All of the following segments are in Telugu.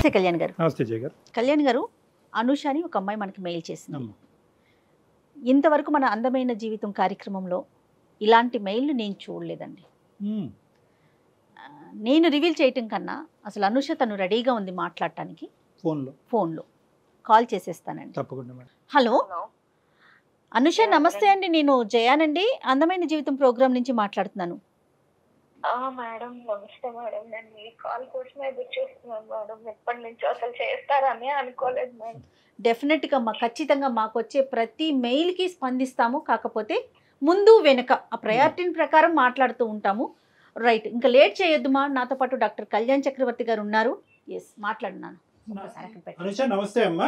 నమస్తే కళ్యాణ్ గారు నమస్తే జయ గారు కళ్యాణ్ గారు అనుష అని ఒక అమ్మాయి మనకి మెయిల్ చేసింది అమ్మ. ఇంతవరకు మన అందమైన జీవితం కార్యక్రమంలో ఇలాంటి మెయిల్ నేను చూడలేదండి మ్మ్. ఆ, నేను రివీల్ చేయటం కన్నా అసలు అనుష తను రెడీగా ఉంది మాట్లాడటానికి ఫోన్లో ఫోన్లో కాల్ చేసేస్తానండి తప్పకుండా మేడం హలో హలో అనుష నమస్తే అండి నేను జయానండి అందమైన జీవితం ప్రోగ్రామ్ నుంచి మాట్లాడుతున్నాను ఆ, మేడం నమస్తే మేడం నేను మీ కాల్ కోసమే ఎదురు చూస్తున్నాను మేడం ఎప్పటి నుంచో అసలు చేస్తారని అనుకోలేదు మేడం డెఫినెట్గా మా ఖచ్చితంగా మాకు వచ్చే ప్రతి మెయిల్కి స్పందిస్తాము కాకపోతే ముందు వెనుక ఆ ప్రయారిటీని ప్రకారం మాట్లాడుతూ ఉంటాము రైట్ ఇంకా లేట్ చేయొద్దు మా నాతో పాటు డాక్టర్ కళ్యాణ్ చక్రవర్తి గారు ఉన్నారు ఎస్ మాట్లాడున్నాను ఒక్కసారి అక్కడ పెట్టండి. అనుష నమస్తే అమ్మా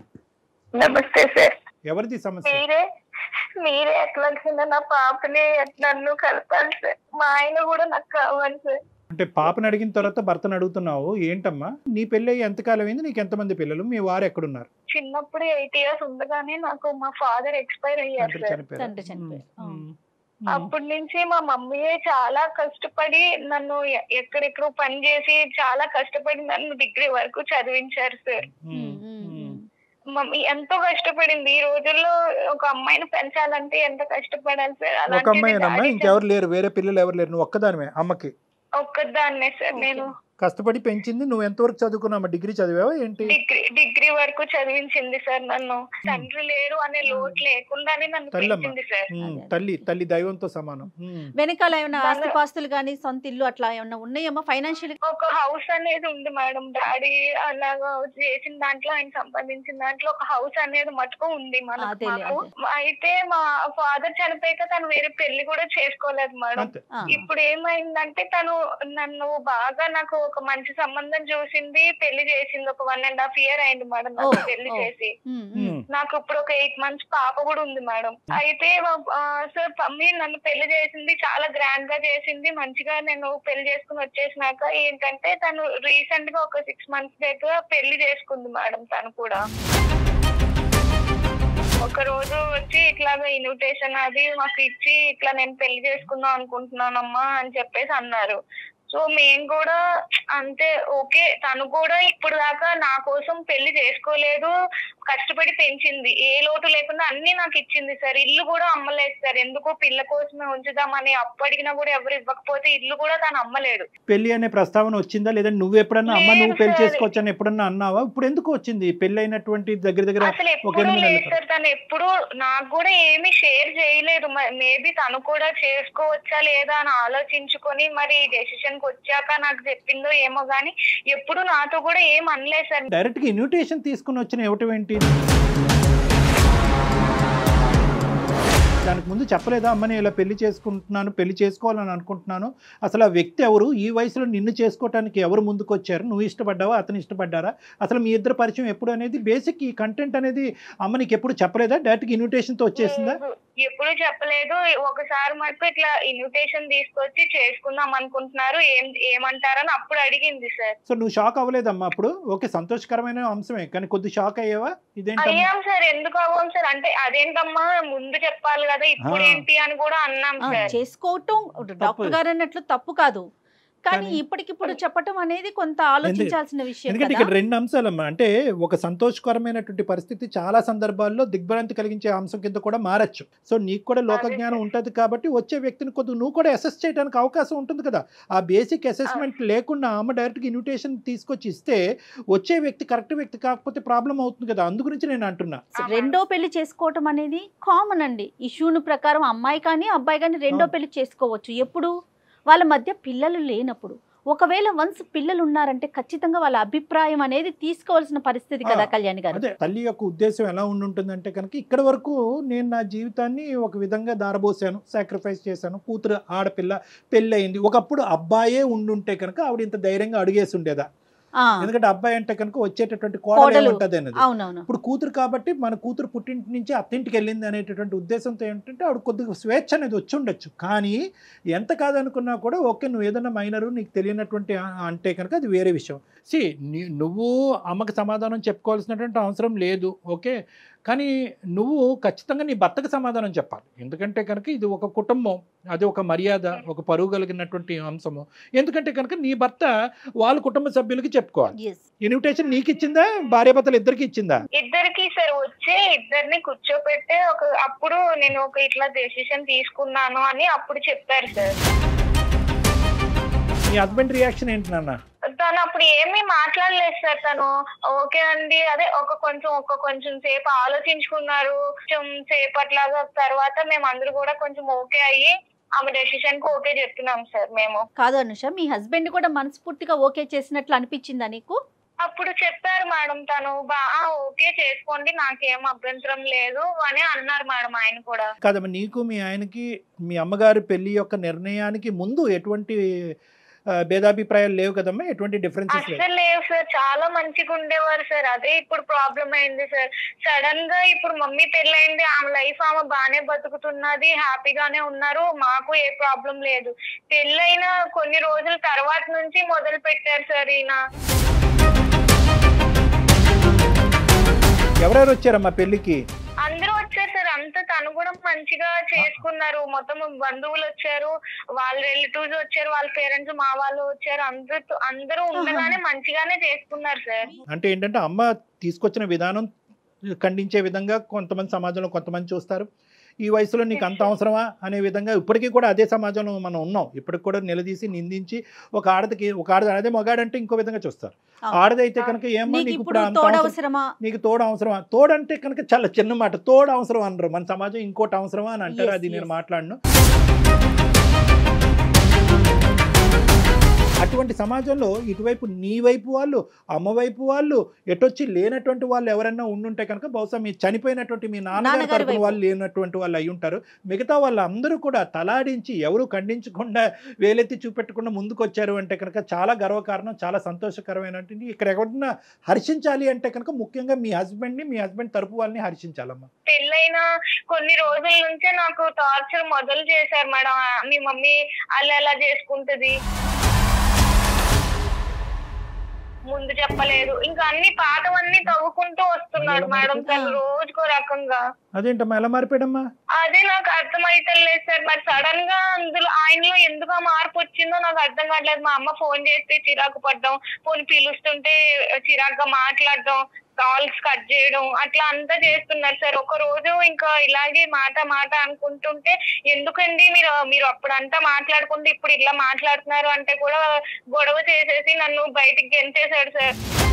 నమస్తే సార్ ఎవరిది సమస్య మీరే మీరే ఎట్లా చిన్న నా పాపని నన్ను కలపాలి సార్ మా ఆయన కూడా నాకు కావాలి సార్ అంటే పాపని అడిగిన తర్వాత భర్తను అడుగుతున్నావు ఏంటమ్మా నీ పెళ్ళి అయ్యి ఎంతకాలం అయింది నీకు ఎంతమంది పిల్లలు మీ వారు ఎక్కడున్నారు చిన్నప్పుడు ఎయిట్ ఇయర్స్ ఉండగానే నాకు మా ఫాదర్ ఎక్స్పైర్ అయ్యారు తండ్రి సార్ చనిపోయారు తండ్రి చనిపోయారు. మ్మ్. ఆ. మ్మ్. అప్పటి నుంచి మా మమ్మీయే చాలా కష్టపడి నన్ను ఎ- ఎక్కడెక్కడో పని చేసి చాలా కష్టపడి నన్ను డిగ్రీ వరకు చదివించారు సార్ మ్మ్. మ్మ్, మ్మ్, మ్మ్. మ్మ్. మమ్మీ ఎంతో కష్టపడింది ఈ రోజుల్లో ఒక అమ్మాయిని పెంచాలంటే ఎంత కష్టపడాలి సార్ ఒక అలాంటిది అమ్మాయినమ్మా డాడీ ఇంకెవరు లేరు వేరే పిల్లలు ఎవరు లేరు నువ్వు ఒక్కదానివే అమ్మకి ఒక్కదాన్నే సార్ నేను కష్టపడి పెంచింది నువ్వు ఎంతవరకు చదువుకున్నావా డిగ్రీ చదివావా ఏంటి డిగ్రీ డిగ్రీ వరకు చదివించింది సార్ నన్ను తండ్రి లేరు అనే లోటు లేకుండానే నన్ను తల్లమ్మ. పెంచింది సార్ మ్మ్. అదే, అదే. తల్లి తల్లి దైవంతో సమానం మ్మ్. వెనకాల ఏమైనా బాగా- ఆస్తిపాస్తులు కానీ సొంత ఇల్లు అట్లా ఏమన్నా ఉన్నాయమ్మా ఫైనాన్షియల్ ఒక హౌస్ అనేది ఉంది మేడం డాడీ అలాగా చేసిన దాంట్లో ఆయన సంపాదించిన దాంట్లో ఒక హౌస్ అనేది మటుకు ఉంది మనకు అదేలే, మాకు అయితే మా ఫాదర్ చనిపోయాక తను వేరే పెళ్లి కూడా చేసుకోలేదు మేడం అంతే ఇప్పుడు ఏమైందంటే తను నన్ను బాగా నాకు ఒక మంచి సంబంధం చూసింది పెళ్లి చేసింది ఒక వన్ అండ్ హాఫ్ ఇయర్ అయింది మేడం నాకు ఓ, పెళ్లి ఓ. చేసి మ్మ్. నాకు ఇప్పుడు ఒక ఎయిట్ మంత్స్ పాప కూడా ఉంది మేడం అయితే సార్ మమ్మీ నన్ను పెళ్లి చేసింది చాలా గ్రాండ్ గా చేసింది మంచిగా నేను పెళ్లి చేసుకుని వచ్చేసినాక ఏంటంటే తను రీసెంట్ గా ఒక సిక్స్ మంత్స్ దగ్గర పెళ్లి చేసుకుంది మేడం తను కూడా ఒక రోజు వచ్చి ఇట్లాగా ఇన్విటేషన్ అది మాకు ఇచ్చి ఇట్లా నేను పెళ్లి చేసుకుందాం అనుకుంటున్నానమ్మా అని చెప్పేసి అన్నారు సో మేము కూడా అంతే ఓకే తను కూడా ఇప్పుడు దాకా నా కోసం పెళ్లి చేసుకోలేదు కష్టపడి పెంచింది ఏ లోటు లేకుండా అన్ని నాకు ఇచ్చింది సార్ ఇల్లు కూడా అమ్మలేదు సార్ ఎందుకో పిల్ల కోసమే ఉంచుదామని అప్పు అడిగినా కూడా ఎవరు ఇవ్వకపోతే ఇల్లు కూడా తను అమ్మలేదు పెళ్లి అనే ప్రస్తావన వచ్చిందా లేదా నువ్వు ఎప్పుడన్నా అమ్మ నువ్వు లేదు పెళ్లి సార్. చేసుకోవచ్చు అని ఎప్పుడన్నా అన్నావా ఇప్పుడు ఎందుకు వచ్చింది పెళ్లి అయినటువంటి దగ్గర దగ్గర అసలు ఒక ఎప్పుడు ఎనిమిది లేదు నెలల సార్ తను ఎప్పుడు నాకు కూడా ఏమీ షేర్ చేయలేదు మేబీ తను కూడా చేసుకోవచ్చా లేదా అని ఆలోచించుకొని మరి డెసిషన్ కి వచ్చాక నాకు చెప్పిందో ఏమో గానీ ఎప్పుడు నాతో కూడా ఏం అనలేదు సార్ డైరెక్ట్ గా ఇన్విటేషన్ తీసుకుని వచ్చిన ఇవ్వటం ఏంటి దానికి ముందు చెప్పలేదా అమ్మ నేను ఇలా పెళ్లి చేసుకుంటున్నాను పెళ్లి చేసుకోవాలని అనుకుంటున్నాను అసలు ఆ వ్యక్తి ఎవరు ఈ వయసులో నిన్ను చేసుకోవటానికి ఎవరు ముందుకు వచ్చారు నువ్వు ఇష్టపడ్డావా అతను ఇష్టపడ్డారా అసలు మీ ఇద్దరు పరిచయం ఎప్పుడు అనేది బేసిక్ ఈ కంటెంట్ అనేది అమ్మ నీకు ఎప్పుడు చెప్పలేదా డైరెక్ట్ ఇన్విటేషన్తో వచ్చేసిందా లేదు. ఎప్పుడు చెప్పలేదు ఒకసారి మాకు ఇట్లా ఇన్విటేషన్ తీసుకొచ్చి చేసుకుందాం అనుకుంటున్నారు ఏం ఏమంటారని అప్పుడు అడిగింది సార్ సో నువ్వు షాక్ అవ్వలేదమ్మా అప్పుడు ఓకే సంతోషకరమైన అంశమే కానీ కొద్ది షాక్ అయ్యావా ఇదేంటమ్మా అయ్యాం సార్ ఎందుకు అవ్వం సార్ అంటే అదేంటమ్మా ముందు చెప్పాలి కదా ఇప్పుడు ఆ. ఏంటి అని కూడా అన్నాం ఆ, సార్ చేసుకోవటం డాక్టర్ గారు అన్నట్లు తప్పు కాదు కానీ కానీ- ఇప్పటికిప్పుడు చెప్పటం అనేది కొంత ఆలోచించాల్సిన విషయం ఎందుకంటే కదా ఇక్కడ రెండు అంశాలమ్మా అంటే ఒక సంతోషకరమైనటువంటి పరిస్థితి చాలా సందర్భాల్లో దిగ్భ్రాంతి కలిగించే అంశం కింద కూడా మారచ్చు సో నీకు కూడా లోక అదే జ్ఞానం సార్. ఉంటుంది కాబట్టి వచ్చే వ్యక్తిని కొద్దిగా నువ్వు కూడా అసెస్ చేయడానికి అవకాశం ఉంటుంది కదా ఆ బేసిక్ అసెస్మెంట్ లేకుండా అమ్మ డైరెక్ట్గా ఇన్విటేషన్ తీసుకొచ్చి ఇస్తే వచ్చే వ్యక్తి కరెక్ట్ వ్యక్తి కాకపోతే ప్రాబ్లం అవుతుంది కదా అందు గురించి నేను అంటున్నా సో రెండో పెళ్లి చేసుకోవటం అనేది కామన్ అండి ఇష్యూను ప్రకారం అమ్మాయి కానీ అబ్బాయి కానీ రెండో అవును. పెళ్లి చేసుకోవచ్చు ఎప్పుడు వాళ్ళ మధ్య పిల్లలు లేనప్పుడు ఒకవేళ వన్స్ పిల్లలు ఉన్నారంటే ఖచ్చితంగా వాళ్ళ అభిప్రాయం అనేది తీసుకోవాల్సిన పరిస్థితి కదా ఆ, కళ్యాణ్ గారు అదే తల్లి యొక్క ఉద్దేశం ఎలా ఉండుంటుందంటే కనుక ఇక్కడ వరకు నేను నా జీవితాన్ని ఒక విధంగా దారబోసాను సాక్రిఫైస్ చేశాను కూతురు ఆడపిల్ల పెళ్ళి అయింది ఒకప్పుడు అబ్బాయే ఉండుంటే కనుక ఆవిడ ఇంత ధైర్యంగా అడిగేసి ఉండేదా ఆ, ఎందుకంటే అబ్బాయి అంటే కనుక వచ్చేటటువంటి కోడలు కోడలు. ఏముంటది అనేది అవునవును ఇప్పుడు కూతురు కాబట్టి మన కూతురు పుట్టింటి నుంచి అత్తింటికి వెళ్ళింది అనేటటువంటి ఉద్దేశంతో ఏంటంటే ఆవిడ కొద్దిగా స్వేచ్ఛ అనేది వచ్చి ఉండొచ్చు కానీ ఎంత కాదనుకున్నా కూడా ఓకే నువ్వు ఏదైనా మైనరు నీకు తెలియనటువంటి ఆ- అంటే కనుక అది వేరే విషయం సి నువ్వు అమ్మకి సమాధానం చెప్పుకోవాల్సినటువంటి అవసరం లేదు ఓకే కానీ నువ్వు ఖచ్చితంగా నీ భర్తకు సమాధానం చెప్పాలి ఎందుకంటే కనుక ఇది ఒక కుటుంబం అది ఒక మర్యాద ఒక పరువు కలిగినటువంటి అంశము ఎందుకంటే కనుక నీ భర్త వాళ్ళ కుటుంబ సభ్యులకి చెప్పుకోవాలి ఎస్ ఇన్విటేషన్ నీకు ఇచ్చిందా భార్యాభర్తలు ఇద్దరికి ఇచ్చిందా ఇద్దరికి సార్ వచ్చి ఇద్దరిని కూర్చోపెట్టి ఒక అప్పుడు నేను ఒక ఇట్లా డెసిషన్ తీసుకున్నాను అని అప్పుడు చెప్పారు సార్ నీ హస్బెండ్ రియాక్షన్ ఏంటి నాన్న తను అప్పుడు ఏమీ మాట్లాడలేదు సార్ తను ఓకే అండి అదే ఒక కొంచెం ఒక కొంచెం సేపు ఆలోచించుకున్నారు కొంచెం సేపట్లాగా తర్వాత మేము అందరూ కూడా కొంచెం ఓకే అయ్యి ఆమె డెసిషన్ కి ఓకే చెప్తున్నాం సార్ మేము కాదు అనుష మీ హస్బెండ్ కూడా మనస్ఫూర్తిగా ఓకే చేసినట్లు అనిపించిందా నీకు అప్పుడు చెప్పారు మేడం తను బా ఆ, ఓకే చేసుకోండి నాకేం అభ్యంతరం లేదు అని అన్నారు మేడం ఆయన కూడా కాదమ్మా నీకు మీ ఆయనకి మీ అమ్మగారి పెళ్లి యొక్క నిర్ణయానికి ముందు ఎటువంటి ఆ, భేదాభిప్రాయాలు లేవు కదమ్మా ఎటువంటి డిఫరెన్సెస్ లేవు అస్సలు లేవు సార్ చాలా మంచిగా ఉండేవారు సార్ అదే ఇప్పుడు ప్రాబ్లం అయింది సార్ సడన్ గా ఇప్పుడు మమ్మీ పెళ్ళైంది ఆమె లైఫ్ ఆమె బాగానే బతుకుతున్నది హ్యాపీగానే ఉన్నారు మాకు ఏ ప్రాబ్లం లేదు పెళ్ళైన కొన్ని రోజుల తర్వాత నుంచి మొదలు పెట్టారు సార్ ఈయన ఎవరెవరు వచ్చారమ్మా పెళ్లికి అందరూ వచ్చారు సార్ అంతా తను కూడా మంచిగా చేసుకున్నారు మొత్తం బంధువులు వచ్చారు వాళ్ళ రిలేటివ్స్ వచ్చారు వాళ్ళ పేరెంట్స్ మా వాళ్ళు వచ్చారు అందరూ అందరూ ఉండగానే మంచిగానే చేసుకున్నారు సార్ అంటే ఏంటంటే అమ్మ తీసుకొచ్చిన విధానం ఖండించే విధంగా కొంతమంది సమాజంలో కొంతమంది చూస్తారు ఈ వయసులో నీకు అంత అవసరమా అనే విధంగా ఇప్పటికీ కూడా అదే సమాజంలో మనం ఉన్నాం ఇప్పటికి కూడా నిలదీసి నిందించి ఒక ఆడదికి ఒక ఆడది అదే మగాడంటే ఇంకో విధంగా చూస్తారు అవును. ఆడదైతే కనుక ఏమో నీకు నీకు ఇప్పుడు ఇప్పుడు అంత తోడు అవసరం- అవసరమా నీకు తోడు అవసరమా తోడు అంటే కనుక చాలా చిన్న మాట తోడు అవసరం అనరు మన సమాజం ఇంకోటి అవసరమా అని అంటారు Yes, అది నేను yes. మాట్లాడను అటువంటి సమాజంలో ఇటువైపు నీ వైపు వాళ్ళు అమ్మ వైపు వాళ్ళు ఎటొచ్చి లేనటువంటి వాళ్ళు ఎవరైనా ఉండుంటే కనుక బహుశా మీ చనిపోయినటువంటి మీ నాన్నగారి నాన్నగారి తరపున వైపు. వాళ్ళు లేనటువంటి వాళ్ళు అయి ఉంటారు మిగతా వాళ్ళందరూ కూడా తలాడించి ఎవరు ఖండించకుండా వేలెత్తి చూపెట్టకుండా ముందుకు వచ్చారు అంటే కనుక చాలా గర్వకారణం చాలా సంతోషకరమైనటువంటి ఇక్కడ ఎవరన్నా హర్షించాలి అంటే కనుక ముఖ్యంగా మీ హస్బెండ్ని మీ హస్బెండ్ తరపు వాళ్ళని హర్షించాలమ్మా పెళ్ళైన కొన్ని రోజుల నుంచే నాకు టార్చర్ మొదలు చేశారు మేడం మీ మమ్మీ అలా ఎలా చేసుకుంటది ముందు చెప్పలేదు ఇంకా అన్ని పాతవన్నీ తవ్వుకుంటూ వస్తున్నారు మేడం తను రోజుకో రకంగా అదేంటమ్మా ఎలా మారిపోయాడమ్మా అదే నాకు అర్థమైతలేదు సార్ మరి సడన్ గా అందులో ఆయనలో ఎందుకు ఆ మార్పు వచ్చిందో నాకు అర్థం కావట్లేదు మా అమ్మ ఫోన్ చేస్తే చిరాకు పడ్డం ఫోన్ పిలుస్తుంటే చిరాకుగా మాట్లాడడం కాల్స్ కట్ చేయడం అట్లా అంతా చేస్తున్నారు సార్ ఒక రోజు ఇంకా ఇలాగే మాట మాట అనుకుంటుంటే ఎందుకండి మీరు మీరు అప్పుడంతా మాట్లాడుకుంటే ఇప్పుడు ఇలా మాట్లాడుతున్నారు అంటే కూడా గొడవ చేసేసి నన్ను బయటికి గెంటేశాడు సార్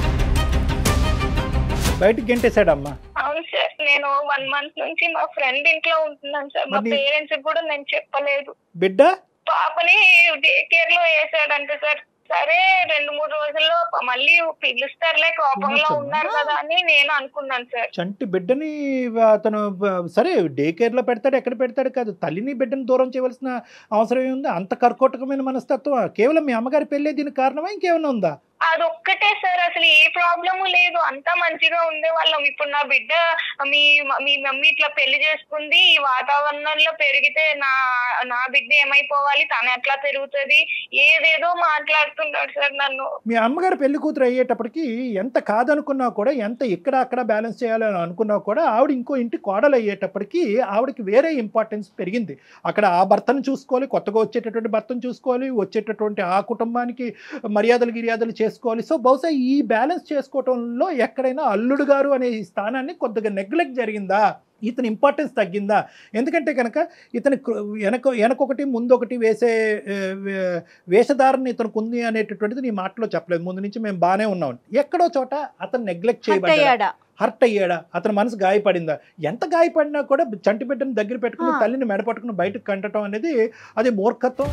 బయటికి గెంటేశాడమ్మా అవును సార్ నేను వన్ మంత్ నుంచి మా ఫ్రెండ్ ఇంట్లో ఉంటున్నాను సార్ మా మరి నీ- పేరెంట్స్ కూడా నేను చెప్పలేదు బిడ్డ పాపని డే కేర్ లో వేసాడంట సార్ సరే రెండు మూడు రోజుల్లో మళ్ళీ పిలుస్తారులే కోపంలో పిలుస్తారా? ఉన్నారు కదా అని నేను అనుకున్నాను సార్ చంటి బిడ్డని అతను బ- సరే డే కేర్లో పెడతాడు ఎక్కడ పెడతాడు కాదు తల్లిని బిడ్డని దూరం చేయవలసిన అవసరం ఏముంది అంత కర్కోటకమైన మనస్తత్వం కేవలం మీ అమ్మగారి పెళ్ళే దీనికి కారణమా ఇంకేమైనా ఉందా అదొక్కటే సార్ అసలు ఏ ప్రాబ్లము లేదు అంతా మంచిగా ఉండే వాళ్ళం ఇప్పుడు నా బిడ్డ మీ మీ మమ్మీ ఇట్లా పెళ్లి చేసుకుంది ఈ వాతావరణంలో పెరిగితే నా నా బిడ్డ ఏమైపోవాలి తను ఎట్లా పెరుగుతుంది ఏదేదో మాట్లాడుతున్నాడు సార్ నన్ను మీ అమ్మగారు పెళ్లి కూతురు అయ్యేటప్పటికి ఎంత కాదనుకున్నా కూడా ఎంత ఇక్కడ అక్కడ బ్యాలెన్స్ చేయాలని అనుకున్నా కూడా ఆవిడ ఇంకో ఇంటి కోడలు అయ్యేటప్పటికి ఆవిడకి వేరే ఇంపార్టెన్స్ పెరిగింది అక్కడ ఆ భర్తను చూసుకోవాలి కొత్తగా వచ్చేటటువంటి భర్తను చూసుకోవాలి వచ్చేటటువంటి ఆ కుటుంబానికి మర్యాదలు గిర్యాదలు చేసుకోవాలి సో బహుశా ఈ బ్యాలెన్స్ చేసుకోవటంలో ఎక్కడైనా అల్లుడు గారు అనే ఈ స్థానాన్ని కొద్దిగా నెగ్లెక్ట్ జరిగిందా ఇతని ఇంపార్టెన్స్ తగ్గిందా ఎందుకంటే కనుక ఇతని కృ- వెనక వెనకొకటి ముందొకటి వేసే ఏ, వే- వేషధారణ ఇతనికి ఉంది అనేటటువంటిది నీ మాటలో చెప్పలేదు ముందు నుంచి మేము బాగానే ఉన్నాం ఎక్కడో చోట అతను నెగ్లెక్ట్ హట్ చేయబడ్డా అయ్యాడా హర్ట్ అయ్యాడా అతని మనసు గాయపడిందా ఎంత గాయపడినా కూడా చంటి బిడ్డను దగ్గర పెట్టుకుని ఆ. తల్లిని మెడపట్టుకుని బయటకు కంటటం అనేది అది మూర్ఖత్వం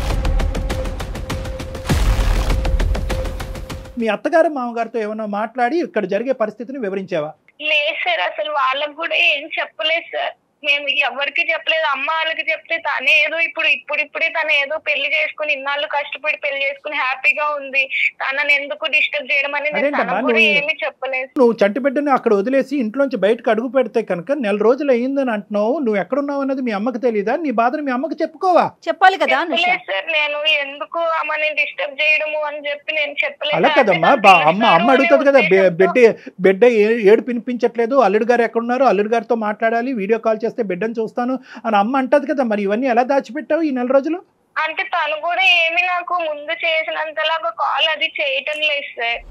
మీ అత్తగారు మామగారితో ఏమైనా మాట్లాడి ఇక్కడ జరిగే పరిస్థితిని వివరించావా లేదు సార్ అసలు వాళ్ళకు కూడా ఏం చెప్పలేదు సార్ మేము ఎవరికి చెప్పలేదు అమ్మ వాళ్ళకి చెప్తే తనే ఏదో ఇప్పుడు ఇప్పుడు ఇప్పుడే తను ఏదో పెళ్లి చేసుకుని ఇన్నాళ్ళు కష్టపడి పెళ్లి చేసుకుని హ్యాపీగా ఉంది తనని ఎందుకు డిస్టర్బ్ చేయడం అనేది నేను అదేంటమ్మా, తనకు కూడా నువ్వు- ఏమీ చెప్పలేదు నువ్వు చంటి బిడ్డని అక్కడ వదిలేసి ఇంట్లోంచి బయటకు అడుగు పెడితే కనుక నెల రోజులు అయ్యిందని అంటున్నావు నువ్వు ఎక్కడున్నావు అన్నది మీ అమ్మకి తెలియదా నీ బాధను మీ అమ్మకి చెప్పుకోవా చెప్పాలి కదా అనుష చెప్పలేదు సార్ నేను ఎందుకు అమ్మని డిస్టర్బ్ చేయడము అని చెప్పి నేను చెప్పలేదు అలా కదమ్మా అంటే బా తను అమ్మ అమ్మ చేస్తారు అడుగుతుంది కదా అనే బె- ఉద్దేశంతో- బిడ్డ బిడ్డ ఏ- ఏడు పినిపించట్లేదు అల్లుడు గారు ఎక్కడున్నారు అల్లుడు గారితో మాట్లాడాలి వీడియో కాల్ చేస్తే బిడ్డను చూస్తాను అని అమ్మ అంటది కదా మరి ఇవన్నీ ఎలా దాచిపెట్టావు ఈ నెల రోజులు అంటే తను కూడా ఏమి నాకు ముందు చేసినంతలాగా కాల్ అది చేయటం లేదు సార్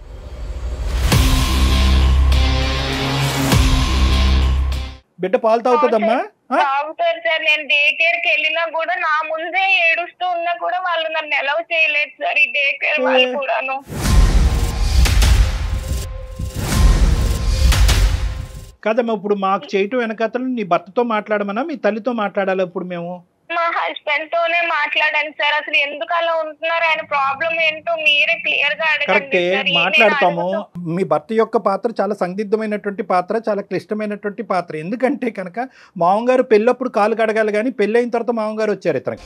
బిడ్డ పాలు తాగుతుందమ్మా ఆ? తాగుతారు సార్ నేను డే కేర్ కి వెళ్ళినా కూడా నా ముందే ఏడుస్తూ ఉన్నా కూడా వాళ్ళు నన్ను ఎలవ్ చేయలేదు సార్ ఈ డే కేర్ వాళ్ళు ఏ. కూడాను కాదమ్మా ఇప్పుడు మాకు చేయటం వెనకతలు నీ భర్తతో మాట్లాడమన్నా మీ తల్లితో మాట్లాడాలి ఇప్పుడు మేము మా హస్బెండ్ తోనే మాట్లాడాను సార్ అసలు ఎందుకు అలా ఉంటున్నారు ఆయన ప్రాబ్లం ఏంటో మీరే క్లియర్ గా అడగండి కరెక్టే సార్. ఈ- నేను మాట్లాడతాము అడుగుతా- మీ భర్త యొక్క పాత్ర చాలా సందిగ్ధమైనటువంటి పాత్ర చాలా క్లిష్టమైనటువంటి పాత్ర ఎందుకంటే కనుక మామగారు పెళ్ళప్పుడు కాలు కడగాలి కానీ పెళ్ళైన తర్వాత మామగారు వచ్చారు ఇతనికి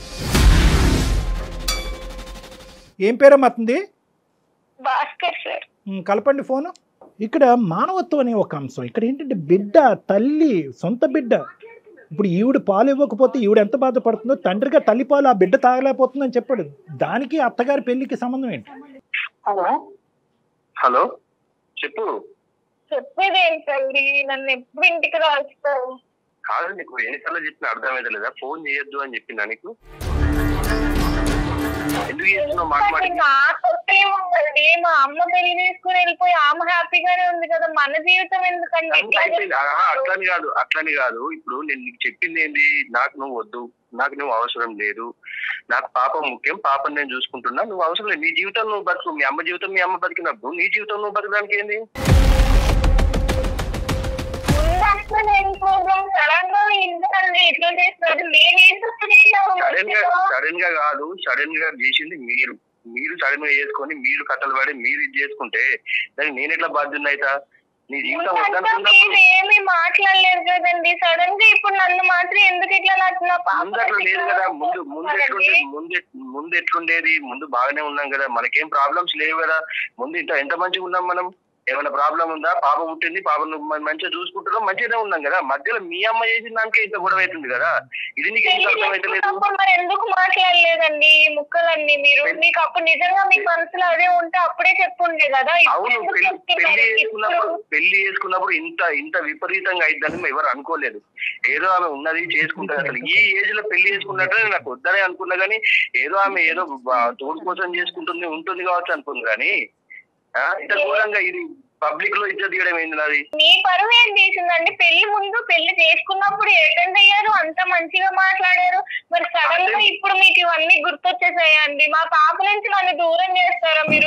ఏం పేరమ్మా అతనిది భాస్కర్ సార్ ఉమ్, కలపండి ఫోను ఇక్కడ మానవత్వం అనే ఒక అంశం ఇక్కడ ఏంటంటే బిడ్డ తల్లి సొంత బిడ్డ ఇప్పుడు ఈవిడ పాలు ఇవ్వకపోతే ఈవిడ ఎంత బాధపడుతుందో తండ్రిగా తల్లి పాలు ఆ బిడ్డ తాగలేకపోతుందని చెప్పాడు దానికి అత్తగారి పెళ్లికి సంబంధం ఏంటి హలో హలో చెప్పు చెప్పేది ఏంటండి నన్ను ఎప్పుడు ఇంటికి రాస్తారు కాదు నీకు ఎన్నిసార్లు చెప్పిన అర్థమైతే లేదా ఫోన్ చేయొద్దు అని చెప్పిందా నీకు ఎందుకు చేస్తున్నావు మాట మాట నాకు వస్తేముందండి మా అమ్మ పెళ్లి చేసుకుని వెళ్ళిపోయి ఆమె హ్యాపీగానే ఉంది కదా మన జీవితం ఎందుకండి ఇట్లా అయిపోయింది. ఆహా, అట్లని కాదు అట్లని కాదు ఇప్పుడు నేను నీకు చెప్పింది ఏంటి నాకు నువ్వు వద్దు నాకు నువ్వు అవసరం లేదు నాకు పాప ముఖ్యం పాపని నేను చూసుకుంటున్నా నువ్వు అవసరం లేదు నీ జీవితం నువ్వు బతుకు మీ అమ్మ జీవితం మీ అమ్మ బతికినప్పుడు నీ జీవితం నువ్వు బతకడానికి ఏంది ముందంతా నేను ప్రోగ్రామ్ సడన్ గా ఎందుకండి ఇట్లా చేస్తారు నేనేం సడన్ గా సడన్ గా కాదు సడన్ గా చేసింది మీరు మీరు సడన్ గా చేసుకొని మీరు కట్టలు పడి మీరు ఇది చేసుకుంటే దానికి నేను ఎట్లా బాధ్యత అయితా నీ జీవితం వద్దనుకున్నప్పుడు మీరు ఏమి మాట్లాడలేరు కదండి సడన్ గా ఇప్పుడు నన్ను మాత్రం ఎందుకు ఇట్లా నాకు నా పాప ముందు అట్లా లేదు కదా ముందు ముందు ఎట్లుండే ముందు ముందు ఎట్లుండేది ముందు బాగానే ఉన్నాం కదా మనకేం ప్రాబ్లమ్స్ లేవు కదా ముందు ఇంత ఎంత మంచిగా ఉన్నాం మనం ఏమైనా ప్రాబ్లం ఉందా పాప పుట్టింది పాప నువ్వు మ- మంచిగా చూసుకుంటున్నాం మంచిగానే ఉన్నాం కదా మధ్యలో మీ అమ్మ చేసిన దానికే ఇంత గొడవ అవుతుంది కదా ఇది నీకు ఎందుకు అర్థమైతలేదు చేసుకున్నప్పుడు మరి ఎందుకు మాట్లాడలేదండి ఈ ముక్కలన్నీ మీరు మీకు అప్పుడు నిజంగా మీ మనసులో అదే ఉంటే అప్పుడే చెప్పుండే కదా ఇప్పుడు అవును ఎందుకు పెళ్లి చెప్తున్నారు? పెళ్లి ఇప్పుడు చేసుకున్నప్పుడు పెళ్లి చేసుకున్నప్పుడు ఇంత ఇంత విపరీతంగా అయిద్దని ఎవరు అనుకోలేదు ఏదో ఆమె ఉన్నది చేసుకుంటారు అసలు ఈ ఏజ్ లో పెళ్లి చేసుకున్నట్టు నాకు వద్దనే అనుకున్నా కానీ ఏదో ఆమె ఏదో బా- తోడు కోసం చేసుకుంటుంది ఉంటుంది కావచ్చు అనుకుంది కానీ ఆ, ఇంత ఘోరంగా ఇది పబ్లిక్ లో ఇజ్జత్ తీయడం ఏంది నాది మీ పరువు ఏం తీసిందండి పెళ్లి ముందు పెళ్లి చేసుకున్నప్పుడు అటెండ్ అయ్యారు అంత మంచిగా మాట్లాడారు మరి సడన్ గా ఇప్పుడు మీకు ఇవన్నీ గుర్తొచ్చేసాయండి మా పాప నుంచి నన్ను దూరం చేస్తారా మీరు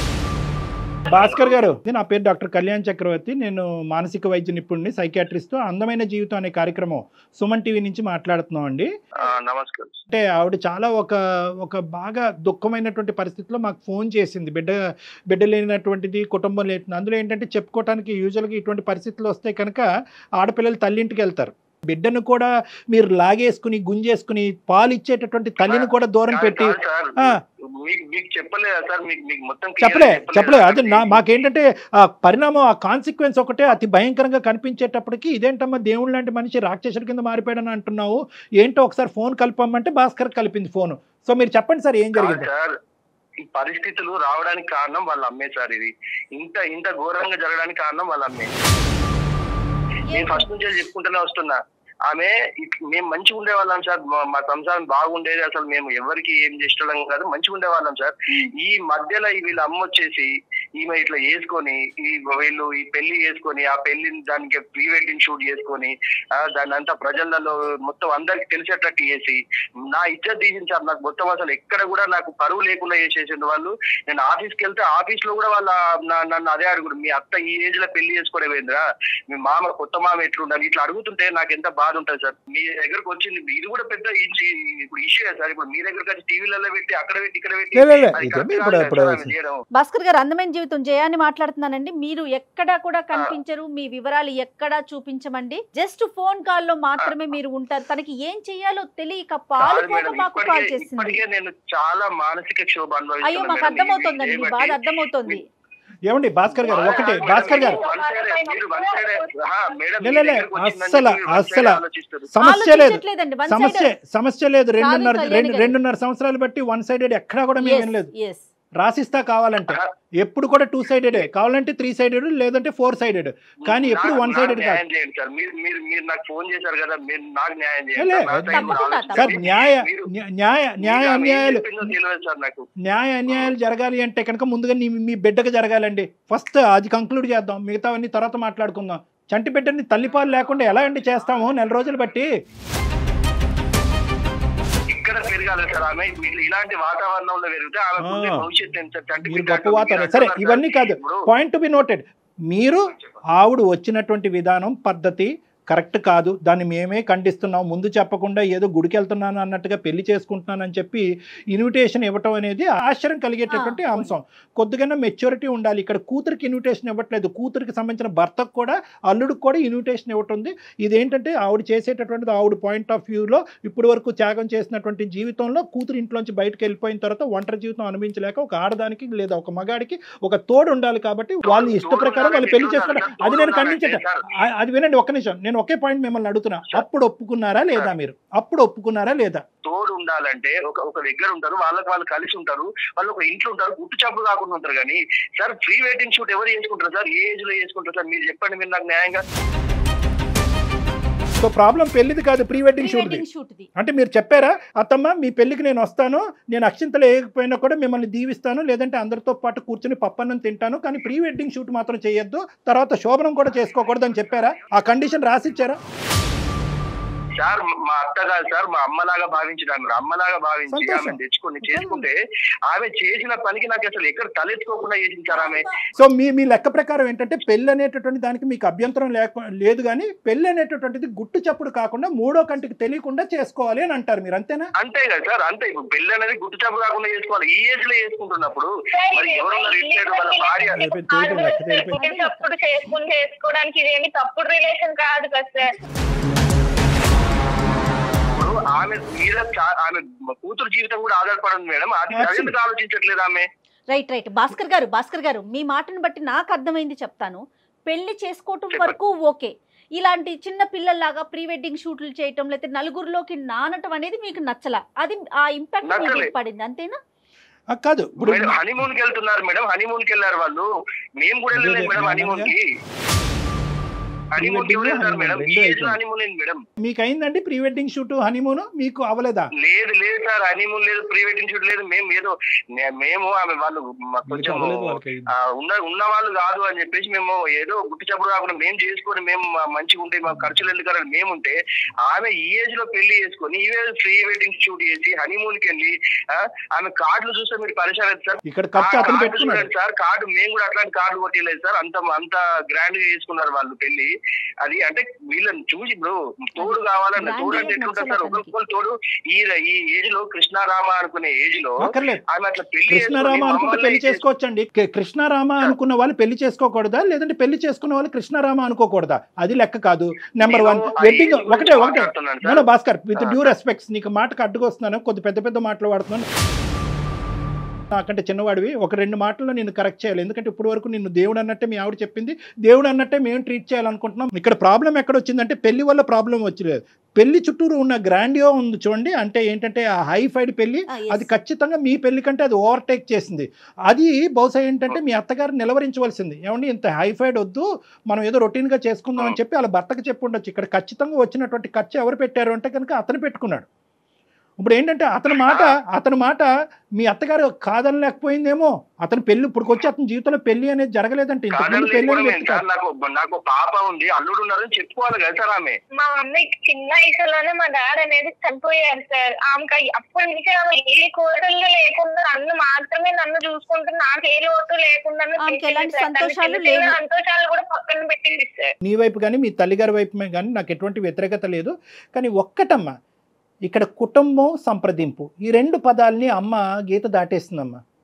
భాస్కర్ గారు నా పేరు డాక్టర్ కళ్యాణ్ చక్రవర్తి నేను మానసిక వైద్య నిపుణుడిని సైకాట్రిస్ట్ అందమైన జీవితం అనే కార్యక్రమం సుమన్ టీవీ నుంచి మాట్లాడుతున్నాం అండి ఆ, నమస్కారం అంటే ఆవిడ చాలా ఒక ఒక బాగా దుఃఖమైనటువంటి పరిస్థితిలో మాకు ఫోన్ చేసింది బిడ్డ బిడ్డ లేనటువంటిది కుటుంబం లేని అందులో ఏంటంటే చెప్పుకోవటానికి యూజువల్గా ఇటువంటి పరిస్థితులు వస్తే కనుక ఆడపిల్లలు తల్లింటికి వెళ్తారు బిడ్డను కూడా మీరు లాగేసుకుని గుంజేసుకుని పాలు ఇచ్చేటటువంటి తల్లిని కూడా దూరం కాదు, పెట్టి కాదు సార్ ఆ. మీకు మీకు చెప్పలేదా సార్ మీకు మీకు మొత్తం clear చెప్పలే గా చెప్పలే అది నా సార్? మాకేంటంటే ఆ పరిణామం ఆ కాన్సిక్వెన్స్ ఒకటే అతి భయంకరంగా కనిపించేటప్పటికి ఇదేంటమ్మా దేవుడు లాంటి మనిషి రాక్షసుడి కింద మారిపోయాడని అంటున్నావు ఏంటో ఒకసారి ఫోన్ కలపమ్మంటే భాస్కర్ కలిపింది ఫోన్ సో మీరు చెప్పండి సార్ ఏం కాదు జరిగింది సార్ ఈ పరిస్థితులు రావడానికి కారణం వాళ్ళ అమ్మే సార్ ఇది ఇంత ఇంత ఘోరంగా జరగడానికి కారణం వాళ్ళ అమ్మే నేను ఫస్ట్ నుంచి చెప్పుకుంటూనే వస్తున్నా ఆమె ఇట్- మేము మంచిగా ఉండేవాళ్ళం సార్ మా- మా సంసారం బాగుండేది అసలు మేము ఎవరికి ఏం చేసేవాళ్ళం కాదు మంచిగా ఉండేవాళ్ళం సార్ ఈ మధ్యలో ఈ వీళ్ళ అమ్మ వచ్చేసి ఈమె ఇట్లా వేసుకొని ఈ వీళ్ళు ఈ పెళ్లి చేసుకొని ఆ పెళ్లిని దానికి ప్రీ వెడ్డింగ్ షూట్ చేసుకొని ఆ, దాన్ని అంతా ప్రజలలో మొత్తం అందరికి తెలిసేటట్టు చేసి నా ఇజ్జత్ తీసింది సార్ నాకు మొత్తం అసలు ఎక్కడ కూడా నాకు పరువు లేకుండా చేసేసింది వాళ్ళు నేను ఆఫీస్కి వెళ్తే ఆఫీస్ లో కూడా వాళ్ళ నా- నన్ను అదే అడుగుడు మీ అత్త ఈ ఏజ్ లో పెళ్లి చేసుకోవడం ఏందిరా మీ మామ కొత్త మామ ఎట్లుండాలి ఇట్లా అడుగుతుంటే నాకు ఎంత బాధ ఉంటుంది సార్ మీ దగ్గరకు వచ్చింది ఇది కూడా పెద్ద ఇష్యూ- ఇప్పుడు ఇష్యూ సార్ ఇప్పుడు మీ దగ్గరకు వచ్చి టీవీలలో పెట్టి అక్కడ పెట్టి ఇక్కడ పెట్టి లే, లే, లే, అది ఇదే correct ఇప్పుడు కాదు కదా ఇప్పుడు సార్ ఆమె చేయడం. భాస్కర్ గారు అందమైన జీవితం జయాన్ని మాట్లాడుతున్నానండి మీరు ఎక్కడా కూడా కనిపించరు మీ వివరాలు ఎక్కడా చూపించమండి జస్ట్ ఫోన్ కాల్ లో మాత్రమే మీరు ఉంటారు తనకి ఏం చెయ్యాలో తెలియక పాలు కాదు పోక మేడం, మాకు కాల్ ఇప్పటికే చేసింది ఇప్పటికే నేను చాలా మానసిక క్షోభ అయ్యో అనుభవిస్తున్నాను మాకు మేడం. అర్థమవుతోందండి ఈ మీ బట్టి బాధ అర్థమవుతోంది ఏమండి భాస్కర్ గారు ఒకటే మేడం, భాస్కర్ గారు మీరు one side- మీరు one side- ఆహా, మేడం, లే, మీ లే, లే, దగ్గరకు వచ్చిందని అస్సలు, చెప్పి one side అస్సలు. ఆలోచిస్తారు. సమస్య లేదు ఆలోచించట్లేదండి వన్ సమస్య సైడ్ సమస్య లేదు రెండున్నర కళ్యాణ్ రెండు గారు. రెండున్నర సంవత్సరాలు బట్టి వన్ సైడెడ్ ఎక్కడా కూడా మేము వినలేదు ఎస్ రాసిస్తా కావాలంటే ఆహా, ఎప్పుడు కూడా టూ సైడెడే కావాలంటే త్రీ సైడెడ్ లేదంటే ఫోర్ సైడెడ్ కానీ ఎప్పుడు నాకు- one నాకు sided కాదు. న్యాయం చేయండి సార్ మీరు మీరు మీరు నాకు ఫోన్ చేశారు కదా మీరు నాకు న్యాయం లే, చేయండి సార్. నా side కూడా తప్పకుండా, ఆలోచించండి. సార్ న్యాయ మీరు- న్యా- న్యాయ న్యాయ మీరు ఆమె ఏం అన్యాయాలు చెప్పిందో తెలియదు సార్ నాకు న్యాయ అన్యాయాలు జరగాలి అంటే కనుక ముందుగా నీ మీ బిడ్డకు జరగాలండి ఫస్ట్ అది కంక్లూడ్ చేద్దాం మిగతావన్నీ తర్వాత మాట్లాడుకుందాం చంటి బిడ్డని తల్లిపాలు లేకుండా ఎలా అండి చేస్తాము నెల రోజులు బట్టి ఇక్కడ పెరగాలి సార్ ఆమె వీళ్ళు ఇలాంటి వాతావరణంలో పెరిగితే ఆమె ఆ. ఉండే భవిష్యత్తు ఎంత చంటి మీరు బిడ్డ గొప్ప అంటారు. వాతావరణం మీరు సరే అంటున్నారు ఇవన్నీ సార్, కాదు ఇప్పుడు- పాయింట్ టు బి నోటెడ్ మీరు ఆవిడ వచ్చినటువంటి విధానం పద్ధతి కరెక్ట్ కాదు దాన్ని మేమే ఖండిస్తున్నాం ముందు చెప్పకుండా ఏదో గుడికి వెళ్తున్నాను అన్నట్టుగా పెళ్లి చేసుకుంటున్నానని చెప్పి ఇన్విటేషన్ ఇవ్వటం అనేది ఆశ్చర్యం కలిగేటటువంటి ఆ, అంశం కొద్దిగా మెచ్యూరిటీ ఉండాలి ఇక్కడ కూతురికి ఇన్విటేషన్ ఇవ్వట్లేదు కూతురికి సంబంధించిన భర్తకు కూడా అల్లుడికి కూడా ఇన్విటేషన్ ఇవ్వటుంది ఇదేంటంటే ఆవిడ చేసేటటువంటిది ఆవిడ పాయింట్ ఆఫ్ వ్యూలో ఇప్పటి వరకు త్యాగం చేసినటువంటి జీవితంలో కూతురు ఇంట్లోంచి బయటకు వెళ్ళిపోయిన తర్వాత ఒంటరి జీవితం అనుభవించలేక ఒక ఆడదానికి లేదా ఒక మగాడికి ఒక తోడు ఉండాలి కాబట్టి వాళ్ళు ఇష్ట ప్రకారం వాళ్ళు పెళ్లి చేసుకుంటారు అది నేను ఖండించట ఆ- అది వినండి ఒక్క నిమిషం నేను ఒకే పాయింట్ మిమ్మల్ని అడుగుతున్నా అప్పుడు ఒప్పుకున్నారా లేదా మీరు అప్పుడు ఒప్పుకున్నారా లేదా తోడు ఉండాలంటే ఒక ఒక దగ్గర ఉంటారు వాళ్ళకి వాళ్ళు కలిసి ఉంటారు వాళ్ళు ఒక ఇంట్లో ఉంటారు గుట్టు చప్పుడు కాకుండా ఉంటారు కానీ సార్ ప్రీ వెడ్డింగ్ షూట్ ఎవరు చేసుకుంటారు సార్ ఏ ఏజ్ లో చేసుకుంటారు సార్ మీరు చెప్పండి మీరు నాకు న్యాయంగా సో ప్రాబ్లం పెళ్లిది కాదు ప్రీ వెడ్డింగ్ షూట్ది వెడ్డింగ్ షూట్ ది అంటే మీరు చెప్పారా అత్తమ్మ మీ పెళ్లికి నేను వస్తాను నేను అక్షింతలు వేయకపోయినా కూడా మిమ్మల్ని దీవిస్తాను లేదంటే అందరితో పాటు కూర్చొని పప్పన్నం తింటాను కానీ ప్రీ వెడ్డింగ్ షూట్ మాత్రం చేయొద్దు తర్వాత శోభనం కూడా చేసుకోకూడదు అని చెప్పారా ఆ కండిషన్ రాసిచ్చారా సార్ మా అత్త కాదు సార్ మా అమ్మలాగా భావించిన ఆమె అమ్మలాగా భావించి సంతోషం. ఆమె తెచ్చుకొని చేసుకుంటే ఆమె చేసిన పనికి నాకు అసలు ఎక్కడ తలెత్తుకోకుండా చేసింది సార్ ఆమె సో మీ మీ లెక్క ప్రకారం ఏంటంటే పెళ్ళి అనేటటువంటి దానికి మీకు అభ్యంతరం లేక లేదు కానీ పెళ్ళి అనేటటువంటిది గుట్టు చప్పుడు కాకుండా మూడో కంటికి తెలియకుండా చేసుకోవాలి అని అంటారు మీరు అంతేనా అంతే కదా సార్ అంతే ఇప్పుడు పెళ్లి అనేది గుట్టు చప్పుడు కాకుండా చేసుకోవాలి ఈ ఏజ్ లో చేసుకుంటున్నప్పుడు మరి ఎవరున్నారు ఇటు సైడ్ వాళ్ళ భార్య తెలిపి- తెలిపి లెక్క తెలిపి. తప్పుడు చేసుకుని చేసుకోవడానికి ఇదేమి తప్పుడు రిలేషన్ కాదు కదా సార్ ఇప్పుడు ఆమె మీద చా- ఆమె కూతురు జీవితం కూడా ఆధారపడింది మేడం అది Absolutely. అది ఎందుకు ఆలోచించట్లేదు ఆమె రైట్ రైట్ భాస్కర్ గారు భాస్కర్ గారు మీ మాటను బట్టి నాకు అర్థమైంది చెప్తాను పెళ్లి చేసుకోవటం చెప్పండి. వరకు ఓకే ఇలాంటి చిన్న పిల్లల్లాగా ప్రీ వెడ్డింగ్ షూట్లు చేయటం లేకపోతే నలుగురిలోకి నానటం అనేది మీకు నచ్చల అది ఆ ఇంపాక్ట్ మీకు నచ్చలే. పడింది అంతేనా ఆ, కాదు ఇప్పుడు మేడం హనీమూన్ కి వెళ్తున్నారు మేడం హనీమూన్ కి వెళ్ళారు వాళ్ళు మేము కూడా వెళ్ళలేదు అదే, మేడం అదే, హనీమూన్ కి హనీమూన్ కి ఎవరు వెళ్తారు మేడం ఈ రెండో ఏజ్ లో అయిపోయింది. హనీమూన్ ఏంది మేడం మీకు అయిందండి ప్రీ వెడ్డింగ్ షూట్ హనీమూన్ మీకు అవలేదా లేదు లేదు సార్ హనీమూన్ లేదు ప్రీ వెడ్డింగ్ షూట్ లేదు మేము ఏదో నే- మేము ఆమె వాళ్ళు మా మీకు కొంచెం అవ్వలేదు వాళ్ళకి అయింది. ఆ, ఉన్న ఉన్న వాళ్ళు కాదు అని చెప్పేసి మేము ఏదో గుట్టి చప్పుడు కాకుండా మేము చేసుకొని మేము మా- మంచిగా ఉంటే మా ఖర్చులు ఎందుకని మేము ఉంటే ఆమె ఈ ఏజ్ లో పెళ్లి చేసుకొని ఈ ఏజ్ ప్రీ వెడ్డింగ్ షూట్ చేసి హనీమూన్ కి వెళ్ళి ఆ, ఆమె కార్డులు చూస్తే మీరు పరిచయం అవుతుంది సార్ ఇక్కడ ఖర్చు ఆ అతను కార్డు పెట్టుకున్నాడు చూడండి సార్ కార్డు మేము కూడా అట్లాంటి కార్డు కొట్టలేదు సార్ అంత అంత గ్రాండ్ గా చేసుకున్నారు వాళ్ళు పెళ్లి అది అంటే వీళ్ళని చూసి ఇప్పుడు తోడు కావాలన్న Grand తోడు అంటే గా ఎట్లుంటారు సార్ నచ్చలేదు ఒకరికొకరు తోడు ఈ ఈ ఏజ్ లో కృష్ణారామ అనుకునే ఏజ్ లో అక్కర్లేదు ఆమె అట్లా పెళ్లి కృష్ణారామ చేసుకొని అనుకుంటే మమ్మల్ని పెళ్లి చేసుకోవచ్చండి క- కృష్ణారామ అనుకున్న వాళ్ళు పెళ్లి చేసుకోకూడదా లేదంటే పెళ్లి చేసుకున్న వాళ్ళు కృష్ణారామ అనుకోకూడదా అది లెక్క కాదు నెంబర్ వన్ నేను ఆ వెడ్డింగ్ ఏజ్ గురించి ఒకటే ఒకటే మాట్లాడుతున్నాను సార్. నేను Bhaskar with uh, due sir. Respects నీకు మాటకు అడ్డుకొస్తున్నాను కొద్ది పెద్ద పెద్ద మాటలు వాడుతున్నాను నాకంటే చిన్నవాడివి ఒక రెండు మాటల్లో నేను కరెక్ట్ చేయాలి ఎందుకంటే ఇప్పుడు వరకు నిన్ను దేవుడు అన్నట్టే మీ ఆవిడ చెప్పింది దేవుడు అన్నట్టే మేము ట్రీట్ చేయాలనుకుంటున్నాం ఇక్కడ ప్రాబ్లం ఎక్కడ వచ్చిందంటే పెళ్లి వల్ల ప్రాబ్లం వచ్చలేదు పెళ్లి చుట్టూరు ఉన్న గ్రాండియో ఉంది చూడండి అంటే ఏంటంటే ఆ హైఫైడ్ పెళ్లి ఆ, yes. అది ఖచ్చితంగా మీ పెళ్లి కంటే అది ఓవర్టేక్ చేసింది అది బహుశా ఏంటంటే మీ అత్తగారు నిలవరించవలసింది ఏమండి ఇంత హైఫైడ్ వద్దు మనం ఏదో రొటీన్గా చేసుకుందాం అని చెప్పి వాళ్ళ భర్తకు చెప్పి ఉండొచ్చు ఇక్కడ ఖచ్చితంగా వచ్చినటువంటి ఖర్చు ఎవరు పెట్టారు అంటే కనుక అతను పెట్టుకున్నాడు ఇప్పుడు ఏంటంటే అతని మాట అతని మాట మీ అత్తగారు కాదనలేకపోయిందేమో అతని పెళ్లి ఇప్పుడు వచ్చి అతని జీవితంలో పెళ్లి అనేది జరగలేదంటే ఇంతకు ముందు కాదని పెళ్లి కూడా అని మేము వ్యక్తి సార్ కాదు. నాకు నాకు పాప ఉంది అల్లుడు ఉన్నారని చెప్పుకోవాలి కదా సార్ ఆమె మా మమ్మీ చిన్న వయసులోనే మా డాడీ అనేది చనిపోయారు సార్ ఆమెకి అప్పటి నుంచి ఆమె ఏ కోరికలు లేకుండా నన్ను మాత్రమే నన్ను చూసుకుంటూ నాకు ఏ లోటు లేకుండా ఆమెకి ఎలాంటి చేసింది సార్. తన సంతోషాలు చిన్న చిన్న లేవు. సంతోషాలు కూడా పక్కన పెట్టింది సార్ నీ వైపు కానీ మీ తల్లిగారి వైపు కానీ నాకు ఎటువంటి వ్యతిరేకత లేదు కానీ ఒక్కటమ్మా ఇక్కడ కుటుంబం సంప్రదింపు ఈ రెండు పదాలని అమ్మ గీత దాటేస్తుందమ్మా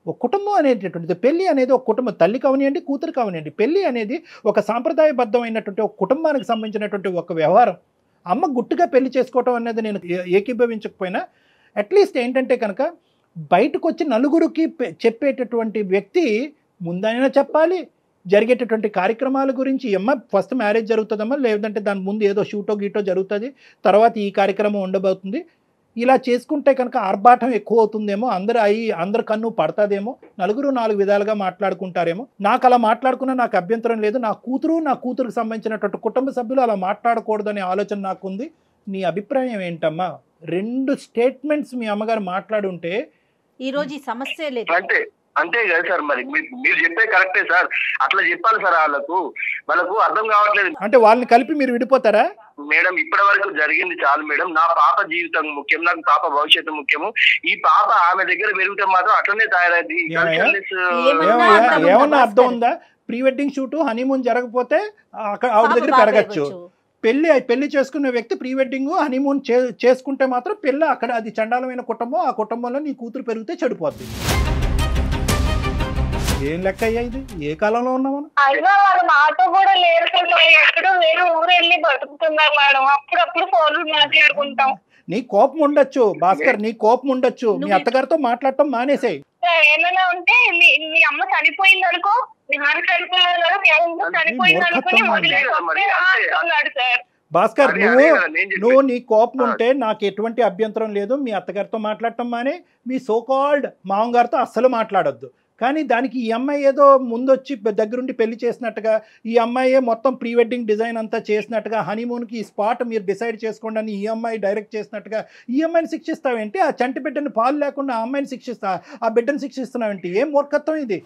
ఒక కుటుంబం అనేటటువంటిది పెళ్లి అనేది ఒక కుటుంబం తల్లి కావనియండి కూతురు కావనియండి పెళ్లి అనేది ఒక సాంప్రదాయబద్ధమైనటువంటి ఒక కుటుంబానికి సంబంధించినటువంటి ఒక వ్యవహారం అమ్మ గుట్టుగా పెళ్లి చేసుకోవటం అనేది నేను ఏ- ఏకీభవించకపోయినా అట్లీస్ట్ ఏంటంటే కనుక బయటకు వచ్చి నలుగురికి పె- చెప్పేటటువంటి వ్యక్తి ముందైనా చెప్పాలి జరిగేటటువంటి కార్యక్రమాల గురించి అమ్మ ఫస్ట్ మ్యారేజ్ జరుగుతుందమ్మా లేదంటే దాని ముందు ఏదో షూటో గీటో జరుగుతుంది తర్వాత ఈ కార్యక్రమం ఉండబోతుంది ఇలా చేసుకుంటే కనుక ఆర్భాటం ఎక్కువ అవుతుందేమో అందరు అయి అందరు కన్ను పడతాదేమో నలుగురు నాలుగు విధాలుగా మాట్లాడుకుంటారేమో నాకు అలా మాట్లాడుకున్నా నాకు అభ్యంతరం లేదు నా కూతురు నా కూతురుకు సంబంధించినటువంటి కుటుంబ సభ్యులు అలా మాట్లాడకూడదనే ఆలోచన నాకు ఉంది నీ అభిప్రాయం ఏంటమ్మా రెండు స్టేట్మెంట్స్ మీ అమ్మగారు మాట్లాడి ఉంటే ఈ రోజు ఈ సమస్య లేదు అంటే అంతే కదా సార్ మరి మీ- మీరు చెప్పే కరెక్టే సార్ అట్లా చెప్పాలి సార్ వాళ్ళకు వాళ్ళకు అర్థం కావట్లేదు అంటే వాళ్ళని కలిపి మీరు విడిపోతారా మేడం ఇప్పటి వరకు జరిగింది చాలు మేడం నా పాప జీవితం ముఖ్యం నాకు పాప భవిష్యత్తు ముఖ్యము ఈ పాప ఆమె దగ్గర పెరిగితే మాత్రం అట్లనే తయారైంది ఈ ఏమయ్యా? cultureless, ఏమన్నా ఏమయ్యా? అర్థం ఉందా ఏమన్నా అర్థం భాస్కర్? ఉందా ప్రీ వెడ్డింగ్ షూట్ హనీమూన్ జరగకపోతే అక్కడ ఆవిడ పాప దగ్గర బాగా పెరగచ్చు ఎగొచ్చు. పెళ్లి పెళ్లి చేసుకునే వ్యక్తి ప్రీ వెడ్డింగ్ హనీమూన్ చే చేసుకుంటే మాత్రం పెళ్ళి అక్కడ అది చండాలమైన కుటుంబం ఆ కుటుంబంలో నీ కూతురు పెరిగితే చెడిపోద్ది ఏం లెక్క అయ్యా ఇది ఏ కాలంలో ఉన్నాం మనం అయినా వాళ్ళు నాతో కూడా లేరు సార్ ఎక్కడో వేరే ఊరు వెళ్ళి బతుకుతున్నారు మేడం అప్పుడప్పుడు ఫోన్లు మాట్లాడుకుంటాం నీ కోపం ఉండొచ్చు భాస్కర్ నీ కోపం ఉండొచ్చు మీ నువ్వు- అత్తగారితో మాట్లాడటం మానేసేయ్ సార్ ఏమైనా ఉంటే మీ మీ అమ్మ చనిపోయింది అనుకో మీ నాన్న చనిపోయారు కదా మీ అమ్మ చనిపోయింది అనుకుని మూర్ఖత్వం వదిలేసి మరి వస్తే అంతే. అంటున్నాడు సార్ భాస్కర్ అదే- నువ్వు అదే కదా నేను చెప్పేది. నువ్వు నీ కోపం ఉంటే నాకు ఎటువంటి అభ్యంతరం లేదు మీ అత్తగారితో మాట్లాడటం మానే మీ సోకాల్డ్ మామగారితో అస్సలు మాట్లాడొద్దు కానీ దానికి ఈ అమ్మాయి ఏదో ముందొచ్చి దగ్గరుండి పెళ్లి చేసినట్టుగా ఈ అమ్మాయే మొత్తం ప్రీ వెడ్డింగ్ డిజైన్ అంతా చేసినట్టుగా హనీమూన్కి ఈ స్పాట్ మీరు డిసైడ్ చేసుకోండి అని ఈ అమ్మాయి డైరెక్ట్ చేసినట్టుగా ఈ అమ్మాయిని శిక్షిస్తావేంటి ఆ చంటి బిడ్డని పాలు లేకుండా ఆ అమ్మాయిని శిక్షిస్తా ఆ బిడ్డని శిక్షిస్తున్నావేంటి ఏం మూర్ఖత్వం ఇది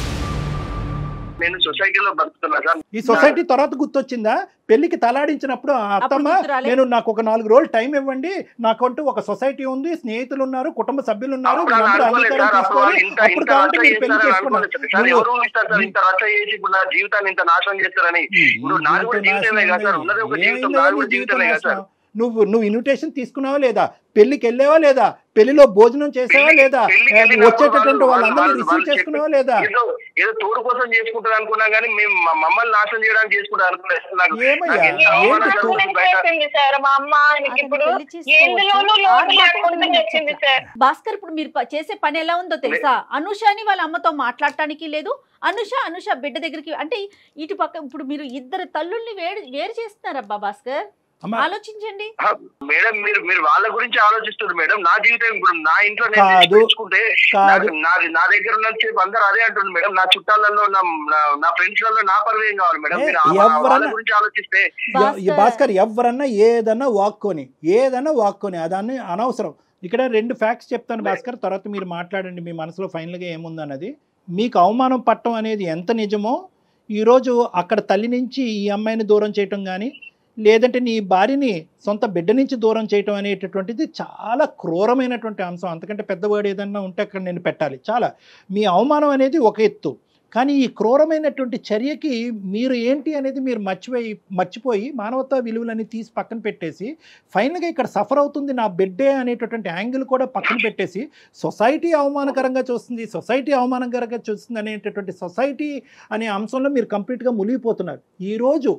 నేను సొసైటీలో బతుకుతున్నా సార్ ఈ సొసైటీ తర్వాత గుర్తొచ్చిందా పెళ్లికి తలాడించినప్పుడు ఆ అత్తమ్మ గుర్తు రాలే? నేను నాకు ఒక నాలుగు రోజులు టైం ఇవ్వండి నాకంటూ ఒక సొసైటీ ఉంది స్నేహితులు ఉన్నారు కుటుంబ సభ్యులు ఉన్నారు అప్పుడు అలా వీళ్ళందరూ అనుకోలేదు అంగీకారం సార్. అప్పుడు వాళ్ళు తీసుకోవాలి ఇంత- అప్పుడు ఇంత కాబట్టి రచ్చ మీరు పెళ్లి చేస్తారని చేసుకున్నారు అనుకోలేదు సార్. సార్, ఎవరు ఊహిస్తారు సార్ ఇంత రచ్చ చేసి ఇప్పుడు నా జీవితాన్ని ఇంత నాశనం చేస్తారని ఇప్పుడు నాది కూడా జీవితమే కదా సార్ ఉన్నది ఒక జీవితం ఏమైందా నాది నీ కూడా జీవితం జీవితమే కదా సార్ నాశనం? నువ్వు నువ్వు ఇన్విటేషన్ తీసుకున్నావా లేదా పెళ్లికి వెళ్ళావా లేదా పెళ్లిలో భోజనం చేసావా పెళ్లి- లేదా పెళ్లికి ఏ, వెళ్ళినప్పుడు వచ్చేటటువంటి వాళ్ళు- వాళ్ళందరినీ వాళ్ళు- రిసీవ్ వాళ్ళు చేసుకున్నావా చెప్పి- లేదా ఏదో ఏదో తోడు కోసం చేసుకుంటారు అనుకున్నాం కానీ మేము మా- మమ్మల్ని నాశనం చేయడానికి చేసుకుంటారు అనుకున్నాం నాకు ఏమయ్యా? నాకు ఎంత ఏంటి అవమానం తోడు? జరుగుతుంది బయట. చేసింది సార్ మా అమ్మ ఆయనకి అతను ఇప్పుడు పెళ్లి చేసుకోవచ్చు. ఎందులోనూ లోటు ఆర్భాటం లేకుండా ఉంటుంది చెప్పింది చెప్తా. సార్ భాస్కర్ ఇప్పుడు మీరు ప- చేసే పని ఎలా ఉందో తెలుసా అనుషని వాళ్ళ అమ్మతో మాట్లాడటానికి లేదు అనుష అనుష బిడ్డ దగ్గరికి అంటే ఇటు పక్క ఇప్పుడు మీరు ఇద్దరు తల్లుల్ని వేరు వేరు చేస్తున్నారబ్బా భాస్కర్ అమ్మా ఆలోచించండి ఆ, మేడం మీరు మీరు వాళ్ళ గురించి ఆలోచిస్తున్నారు మేడం నా జీవితం ఇప్పుడు నా ఇంట్లో నేను కాదు. తెచ్చి పెంచుకుంటే కాదు నాకు- నాది నా దగ్గర ఉన్న సేపు అందరూ అదే అంటుంది మేడం నా చుట్టాలలో నా నా- నా ఫ్రెండ్స్ లలో నా పరువు ఏం కావాలి మేడం ఏ, మీరు ఆ- ఆ- వాళ్ళ ఎవరన్నా- గురించి ఆలోచిస్తే ఎ- ఈ భాస్కర్ ఎవరన్నా ఏదన్నా వాక్కొని ఏదన్నా వాక్కొని అదాన్ని అనవసరం ఇక్కడ రెండు ఫ్యాక్ట్స్ చెప్తాను భాస్కర్ తర్వాత మీరు మాట్లాడండి మీ మనసులో ఫైనల్గా ఏముందన్నది మీకు అవమానం పట్టడం అనేది ఎంత నిజమో ఈరోజు అక్కడ తల్లి నుంచి ఈ అమ్మాయిని దూరం చేయటం కానీ లేదంటే నీ భార్యని సొంత బిడ్డ నుంచి దూరం చేయటం అనేటటువంటిది చాలా క్రూరమైనటువంటి అంశం అంతకంటే పెద్ద వర్డ్ ఏదన్నా ఉంటే అక్కడ నేను పెట్టాలి చాలా మీ అవమానం అనేది ఒక ఎత్తు కానీ ఈ క్రూరమైనటువంటి చర్యకి మీరు ఏంటి అనేది మీరు మర్చిపోయి మర్చిపోయి మానవతా విలువలని తీసి పక్కన పెట్టేసి ఫైనల్గా ఇక్కడ సఫర్ అవుతుంది నా బిడ్డే అనేటటువంటి యాంగిల్ కూడా పక్కన పెట్టేసి సొసైటీ అవమానకరంగా చూస్తుంది సొసైటీ అవమానకరంగా చూస్తుంది అనేటటువంటి సొసైటీ అనే అంశంలో మీరు కంప్లీట్గా మునిగిపోతున్నారు ఈరోజు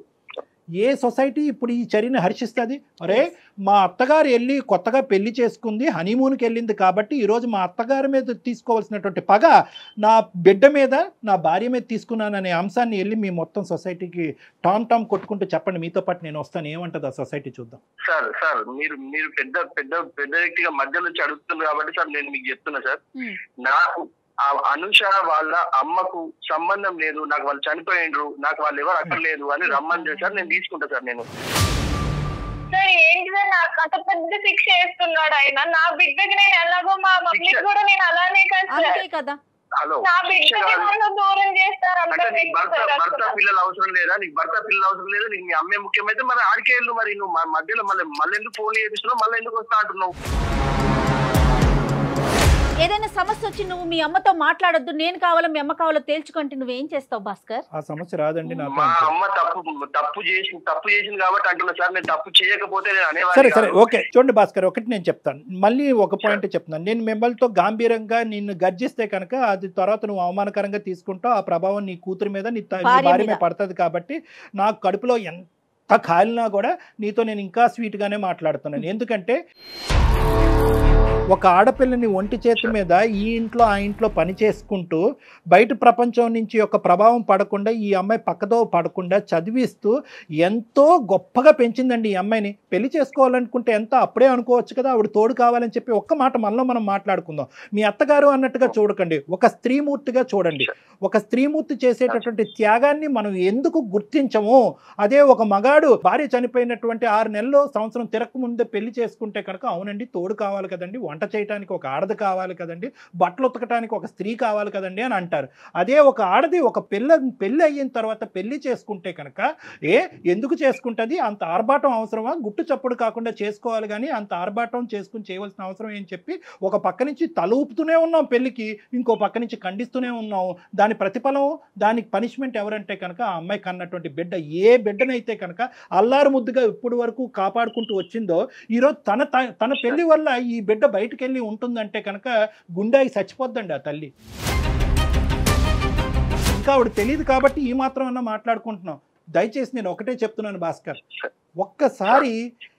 ఏ సొసైటీ ఇప్పుడు ఈ చర్యని హర్షిస్తుంది అరే మా అత్తగారు వెళ్ళి కొత్తగా పెళ్లి చేసుకుంది హనీమూన్కి వెళ్ళింది కాబట్టి ఈరోజు మా అత్తగారి మీద తీసుకోవాల్సినటువంటి పగ నా బిడ్డ మీద నా భార్య మీద తీసుకున్నాననే అంశాన్ని వెళ్ళి మీ మొత్తం సొసైటీకి టామ్ టామ్ కొట్టుకుంటూ చెప్పండి మీతో పాటు నేను వస్తాను ఏమంటుంది ఆ సొసైటీ చూద్దాం సార్ సార్ మీరు మీరు పెద్ద పెద్ద పెద్ద వ్యక్తిగా మధ్యలో వచ్చి అడుగుతున్నారు కాబట్టి సార్ నేను మీకు చెప్తున్నా సార్ ఉమ్. నాకు ఆ అనుష వాళ్ళ అమ్మకు సంబంధం లేదు నాకు వాళ్ళు చనిపోయిండ్రు నాకు వాళ్ళు ఎవరు అక్కడ లేదు అని రమ్మని సార్ నేను తీసుకుంటా సార్ నేను సార్ ఏంటి సార్ నాకు అంత పెద్ద శిక్ష వేస్తున్నాడు ఆయన నా బిడ్డకి నేను ఎలాగో మా మమ్మీకి శిక్ష? కూడా నేను అలానే కదా సార్ అంతే కదా హలో నా శిక్ష బిడ్డకి కాదు. నన్ను దూరం చేస్తారు అంత అంటే నీకు భర్త సార్ భర్త అసలు. పిల్లలు అవసరం లేదా నీకు భర్త పిల్లలు అవసరం లేదా నీకు మీ అమ్మే ముఖ్యమైతే మరి ఆడికే వెళ్ళు మరి నువ్వు మ- మధ్యలో మళ్ళీ మళ్ళీ ఎందుకు ఫోన్ చేపిస్తున్నావు మళ్ళీ ఎందుకు వస్తా అంటున్నావు ఏదైనా సమస్య వచ్చి నువ్వు మీ అమ్మతో మాట్లాడొద్దు నేను కావాలో మీ అమ్మ కావాలో తేల్చుకుంటే నువ్వేం చేస్తావు భాస్కర్ ఆ సమస్య రాదండి నాకు మా అంతే. అమ్మ తప్పు తప్పు చేసి తప్పు చేసింది కాబట్టి అంటున్నా సార్ నేను తప్పు చేయకపోతే నేను సరే అనేవాడిని సరే కాదు. ఓకే చూడండి భాస్కర్ ఒకటి నేను చెప్తాను మళ్ళీ ఒక పాయింట్ చెప్తున్నాను నేను మిమ్మల్తో గాంభీరంగా నిన్ను గర్జిస్తే కనుక అది తర్వాత నువ్వు అవమానకరంగా తీసుకుంటావు ఆ ప్రభావం నీ కూతురు మీద నీ త- నీ భార్య భార్య మీద మీద. పడుతుంది కాబట్టి నాకు కడుపులో ఎంత కాలినా కూడా నీతో నేను ఇంకా స్వీట్గానే మాట్లాడుతున్నాను ఎందుకంటే ఒక ఆడపిల్లని ఒంటి చేతి మీద ఈ ఇంట్లో ఆ ఇంట్లో పని చేసుకుంటూ బయట ప్రపంచం నుంచి ఒక ప్రభావం పడకుండా ఈ అమ్మాయి పక్కదో పడకుండా చదివిస్తూ ఎంతో గొప్పగా పెంచిందండి ఈ అమ్మాయిని పెళ్లి చేసుకోవాలనుకుంటే ఎంత అప్పుడే అనుకోవచ్చు కదా ఆవిడ తోడు కావాలని చెప్పి ఒక్క మాట మనలో మనం మాట్లాడుకుందాం మీ అత్తగారు అన్నట్టుగా చూడకండి ఒక స్త్రీమూర్తిగా చూడండి ఒక స్త్రీమూర్తి చేసేటటువంటి త్యాగాన్ని మనం ఎందుకు గుర్తించము అదే ఒక మగాడు భార్య చనిపోయినటువంటి ఆరు నెలలు సంవత్సరం తిరగక ముందే పెళ్లి చేసుకుంటే కనుక అవునండి తోడు కావాలి కదండి వంట చేయడానికి ఒక ఆడది కావాలి కదండి బట్టలు ఉతకడానికి ఒక స్త్రీ కావాలి కదండి అని అంటారు అదే ఒక ఆడది ఒక పెళ్ళ పెళ్ళి అయిన తర్వాత పెళ్లి చేసుకుంటే కనుక ఏ ఎందుకు చేసుకుంటుంది అంత ఆర్భాటం అవసరమా గుట్టు చప్పుడు కాకుండా చేసుకోవాలి కానీ అంత ఆర్భాటం చేసుకుని చేయవలసిన అవసరం ఏం చెప్పి ఒక పక్క నుంచి తల ఊపుతూనే ఉన్నాం పెళ్ళికి ఇంకో పక్క నుంచి ఖండిస్తూనే ఉన్నాం దాని ప్రతిఫలం దానికి పనిష్మెంట్ ఎవరంటే కనుక ఆ అమ్మాయి కన్నటువంటి బిడ్డ ఏ బిడ్డనైతే కనుక అల్లారు ముద్దుగా ఇప్పటి వరకు కాపాడుకుంటూ వచ్చిందో ఈరోజు తన త- తన పెళ్లి వల్ల ఈ బిడ్డ బయటికి వెళ్ళి ఉంటుందంటే కనుక గుండాయి చచ్చిపోద్దండి ఆ తల్లి ఇంకా ఆవిడ తెలియదు కాబట్టి ఈ మాత్రం అన్నా మాట్లాడుకుంటున్నాం దయచేసి నేను ఒకటే చెప్తున్నాను భాస్కర్ ఒక్కసారి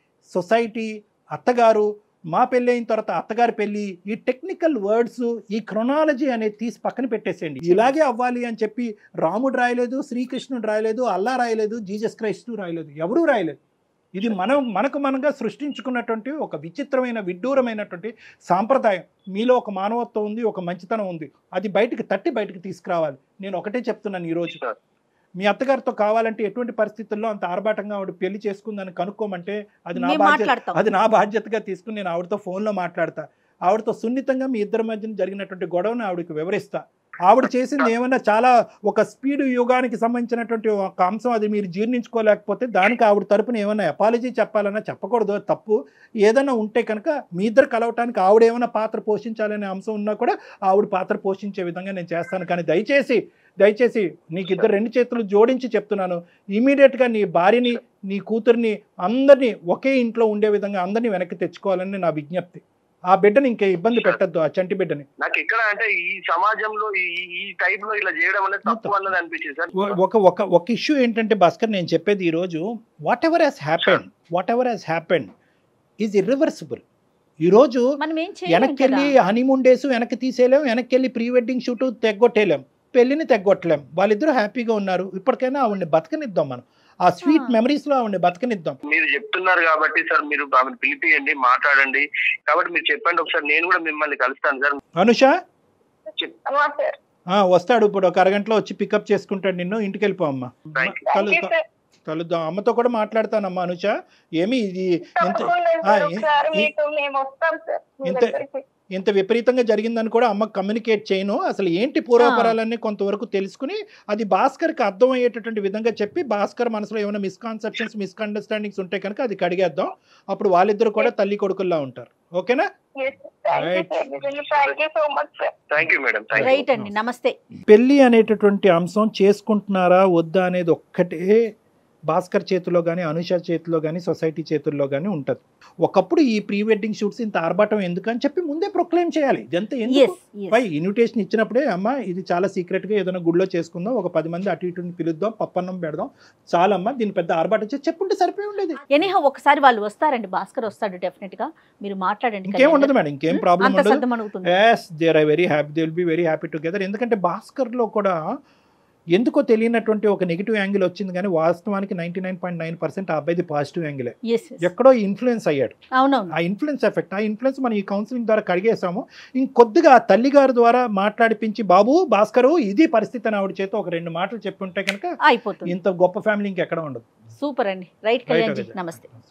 సొసైటీ అత్తగారు మా పెళ్ళి అయిన తర్వాత అత్తగారి పెళ్ళి ఈ టెక్నికల్ వర్డ్స్ ఈ క్రొనాలజీ అనేది తీసి పక్కన పెట్టేసేయండి ఇలాగే అవ్వాలి అని చెప్పి రాముడు రాయలేదు శ్రీకృష్ణుడు రాయలేదు అల్లా రాయలేదు జీసస్ క్రైస్తు రాయలేదు ఎవరూ రాయలేదు ఇది మనం మనకు మనంగా సృష్టించుకున్నటువంటి ఒక విచిత్రమైన విడ్డూరమైనటువంటి సాంప్రదాయం మీలో ఒక మానవత్వం ఉంది ఒక మంచితనం ఉంది అది బయటికి తట్టి బయటికి తీసుకురావాలి నేను ఒకటే చెప్తున్నాను ఈరోజు సార్. మీ అత్తగారితో కావాలంటే ఎటువంటి పరిస్థితుల్లో అంత ఆర్భాటంగా ఆవిడ పెళ్లి చేసుకుందని కనుక్కోమంటే అది నా మేము బాధ్యత మాట్లాడతాం అది నా బాధ్యతగా తీసుకుని నేను ఆవిడతో ఫోన్లో మాట్లాడతా ఆవిడతో సున్నితంగా మీ ఇద్దరి మధ్యన జరిగినటువంటి గొడవను ఆవిడకి వివరిస్తా ఆవిడ చేసింది ఏమన్నా చాలా ఒక స్పీడ్ యుగానికి సంబంధించినటువంటి ఒక అంశం అది మీరు జీర్ణించుకోలేకపోతే దానికి ఆవిడ తరపున ఏమైనా అపాలజీ చెప్పాలన్నా చెప్పకూడదు అది తప్పు ఏదైనా ఉంటే కనుక మీ ఇద్దరు కలవటానికి ఆవిడ ఏమైనా పాత్ర పోషించాలనే అంశం ఉన్నా కూడా ఆవిడ పాత్ర పోషించే విధంగా నేను చేస్తాను కానీ దయచేసి దయచేసి నీకు ఇద్దరు రెండు చేతులు జోడించి చెప్తున్నాను ఇమీడియట్గా నీ భార్యని నీ కూతుర్ని అందరినీ ఒకే ఇంట్లో ఉండే విధంగా అందరినీ వెనక్కి తెచ్చుకోవాలని నా విజ్ఞప్తి ఆ బిడ్డని ఇంకే ఇబ్బంది పెట్టద్దు ఆ చంటి బిడ్డని నాకు ఎక్కడ అంటే ఈ సమాజంలో ఈ ఈ టైప్ లో ఇలా చేయడం అనేది తప్పు అన్నది అనిపించింది సార్ ఒ- ఒక ఒక ఒక ఇష్యూ ఏంటంటే భాస్కర్ నేను చెప్పేది ఈరోజు whatever has happen whatever has happen is irreversible ఈరోజు మనం ఏం చేయలేం వెనక్కి కదా వెళ్ళి హనీమూన్ డేస్ వెనక్కి తీసేయలేం వెనక్కి వెళ్ళి ప్రీ వెడ్డింగ్ షూట్ తెగ్గొట్టేయలేం పెళ్లిని తెగ్గొట్టలేం వాళ్ళిద్దరూ హ్యాపీగా ఉన్నారు ఇప్పటికైనా ఆవిడని బతకనిద్దాం మనం ఆ స్వీట్ ఆ. మెమరీస్ లో ఆవిడని బతకనిద్దాం మీరు చెప్తున్నారు కాబట్టి సార్ మీరు ఆమెను పిలిపియండి మాట్లాడండి కాబట్టి మీరు చెప్పండి ఒకసారి నేను కూడా మిమ్మల్ని కలుస్తాను సార్ అనుష చెప్- అమ్మా సార్ ఆ, వస్తాడు ఇప్పుడు ఒక అరగంటలో వచ్చి పికప్ చేసుకుంటాడు నిన్ను ఇంటికి వెళ్ళిపో అమ్మ Thank you. థ్యాంక్ యూ కలు సార్ కలుద్దాం అమ్మతో కూడా మాట్లాడతానమ్మా అనుష ఏమి ఇది ఇంత తప్పకుండా ఆ, సార్ ఇ- ఒకసారి ఇ- మీకు మేము వస్తాం సార్ మీ ఇంత- దగ్గరికి. ఇంత విపరీతంగా జరిగిందని కూడా అమ్మకు కమ్యూనికేట్ చేయను అసలు ఏంటి పూర్వపరాలన్నీ కొంతవరకు తెలుసుకుని అది భాస్కర్కి అర్థమయ్యేటటువంటి విధంగా చెప్పి భాస్కర్ మనసులో ఏమైనా మిస్కాన్సెప్షన్స్ మిస్అండర్స్టాండింగ్స్ ఉంటే కనుక అది కడిగేద్దాం అప్పుడు వాళ్ళిద్దరు కూడా తల్లి కొడుకుల్లా ఉంటారు ఓకేనా Yes, sir. Thank you, Right. sir. నిజంగా thank you so much sir thank you madam thank you right అండి నమస్తే పెళ్ళి అనేటటువంటి అంశం చేసుకుంటున్నారా వద్దా అనేది ఒక్కటే భాస్కర్ చేతిలో కానీ అనుష చేతిలో కానీ సొసైటీ చేతుల్లో కానీ ఉంటుంది ఒకప్పుడు ఈ ప్రీ వెడ్డింగ్ షూట్స్ ఇంత ఆర్భాటం ఎందుకు అని చెప్పి ముందే ప్రొక్లెయిమ్ చేయాలి ఇదంతా ఎందుకు ఎస్ పై ఇన్విటేషన్ ఇచ్చినప్పుడే అమ్మ ఇది చాలా సీక్రెట్గా ఏదైనా గుడిలో చేసుకుందాం ఒక పది మంది అటు ఇటుని పిలుద్దాం పప్పన్నం పెడదాం చాలమ్మా దీని పెద్ద ఆర్భాటం చేసి చెప్పుంటే సరిపోయి ఉండేది ఎనీహా ఒకసారి వాళ్ళు వస్తారండి భాస్కర్ వస్తాడు డెఫినెట్ గా మీరు మాట్లాడండి ఇంకేం కళ్యాణ్ ఉండదు గారు. మేడం ఇంకేం ప్రాబ్లం అంత ఉండదు సర్దమణుగుతుంది yes there I very happy they will be very happy together ఎందుకంటే భాస్కర్లో కూడా ఎందుకో తెలియనటువంటి ఒక నెగిటివ్ యాంగిల్ వచ్చింది కానీ వాస్తవానికి ninety nine point nine percent ఆ అబ్బాయిది పాజిటివ్ యాంగిలే ఎస్ ఎక్కడో ఇన్ఫ్లుయెన్స్ అయ్యాడు అవునవును ఆ ఇన్ఫ్లుయెన్స్ ఎఫెక్ట్ ఆ ఇన్ఫ్లుయెన్స్ మనం ఈ కౌన్సిలింగ్ ద్వారా కడిగేసాము ఇంకొద్దిగా ఆ తల్లిగారి ద్వారా మాట్లాడిపించి బాబు భాస్కరు ఇది పరిస్థితి అని ఆవిడ చేత ఒక రెండు మాటలు చెప్పి ఉంటే కనుక అయిపోతుంది ఇంత గొప్ప ఫ్యామిలీ ఇంకెక్కడ ఉండదు సూపర్ అండి right Right, Kalyan ji okay. నమస్తే